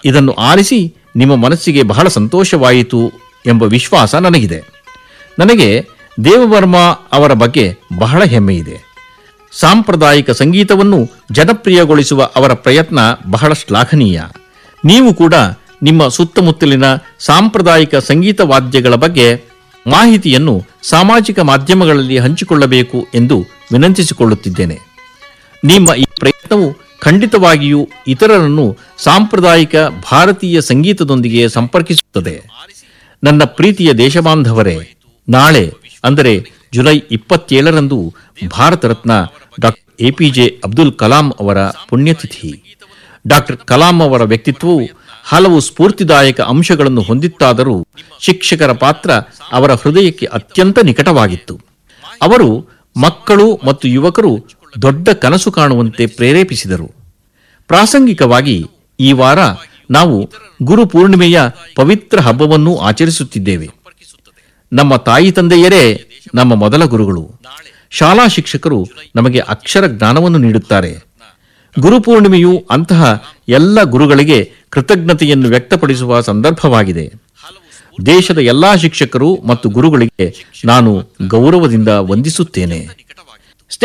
ಇದನ್ನು ಆಲಿಸಿ ನಿಮ್ಮ ಮನಸ್ಸಿಗೆ ಬಹಳ ಸಂತೋಷವಾಯಿತು ಎಂಬ ವಿಶ್ವಾಸ ನನಗಿದೆ ನನಗೆ ದೇವವರ್ಮ ಅವರ ಬಗ್ಗೆ ಬಹಳ ಹೆಮ್ಮೆ ಇದೆ ಸಾಂಪ್ರದಾಯಿಕ ಸಂಗೀತವನ್ನು ಜನಪ್ರಿಯಗೊಳಿಸುವ ಅವರ ಪ್ರಯತ್ನ ಬಹಳ ಶ್ಲಾಘನೀಯ ನೀವು ಕೂಡ ನಿಮ್ಮ ಸುತ್ತಮುತ್ತಲಿನ ಸಾಂಪ್ರದಾಯಿಕ ಸಂಗೀತ ವಾದ್ಯಗಳ ಬಗ್ಗೆ ಮಾಹಿತಿಯನ್ನು ಸಾಮಾಜಿಕ ಮಾಧ್ಯಮಗಳಲ್ಲಿ ಹಂಚಿಕೊಳ್ಳಬೇಕು ಎಂದು ವಿನಂತಿಸಿಕೊಳ್ಳುತ್ತಿದ್ದೇನೆ ನಿಮ್ಮ ಈ ಪ್ರಯತ್ನವು ಖಂಡಿತವಾಗಿಯೂ ಇತರರನ್ನು ಸಾಂಪ್ರದಾಯಿಕ ಭಾರತೀಯ ಸಂಗೀತದೊಂದಿಗೆ ಸಂಪರ್ಕಿಸುತ್ತದೆ ನನ್ನ ಪ್ರೀತಿಯ ದೇಶಬಾಂಧವರೇ ನಾಳೆ ಅಂದರೆ ಜುಲೈ ಇಪ್ಪತ್ತೇಳರಂದು ಭಾರತ ರತ್ನ ಡಾಕ್ಟರ್ ಎಪಿಜೆ ಅಬ್ದುಲ್ ಕಲಾಂ ಅವರ ಪುಣ್ಯತಿಥಿ ಡಾಕ್ಟರ್ ಕಲಾಂ ಅವರ ವ್ಯಕ್ತಿತ್ವವು ಹಲವು ಸ್ಫೂರ್ತಿದಾಯಕ ಅಂಶಗಳನ್ನು ಹೊಂದಿತ್ತಾದರೂ ಶಿಕ್ಷಕರ ಪಾತ್ರ ಅವರ ಹೃದಯಕ್ಕೆ ಅತ್ಯಂತ ನಿಕಟವಾಗಿತ್ತು ಅವರು ಮಕ್ಕಳು ಮತ್ತು ಯುವಕರು ದೊಡ್ಡ ಕನಸು ಕಾಣುವಂತೆ ಪ್ರೇರೇಪಿಸಿದರು ಪ್ರಾಸಂಗಿಕವಾಗಿ ಈ ವಾರ ನಾವು ಗುರು ಪೂರ್ಣಿಮೆಯ ಪವಿತ್ರ ಹಬ್ಬವನ್ನು ಆಚರಿಸುತ್ತಿದ್ದೇವೆ ನಮ್ಮ ತಾಯಿ ತಂದೆಯರೇ ನಮ್ಮ ಮೊದಲ ಗುರುಗಳು ಶಾಲಾ ಶಿಕ್ಷಕರು ನಮಗೆ ಅಕ್ಷರ ಜ್ಞಾನವನ್ನು ನೀಡುತ್ತಾರೆ ಗುರುಪೂರ್ಣಿಮೆಯು ಅಂತಹ ಎಲ್ಲ ಗುರುಗಳಿಗೆ ಕೃತಜ್ಞತೆಯನ್ನು ವ್ಯಕ್ತಪಡಿಸುವ ಸಂದರ್ಭವಾಗಿದೆ ದೇಶದ ಎಲ್ಲಾ ಶಿಕ್ಷಕರು ಮತ್ತು ಗುರುಗಳಿಗೆ ನಾನು ಗೌರವದಿಂದ ವಂದಿಸುತ್ತೇನೆ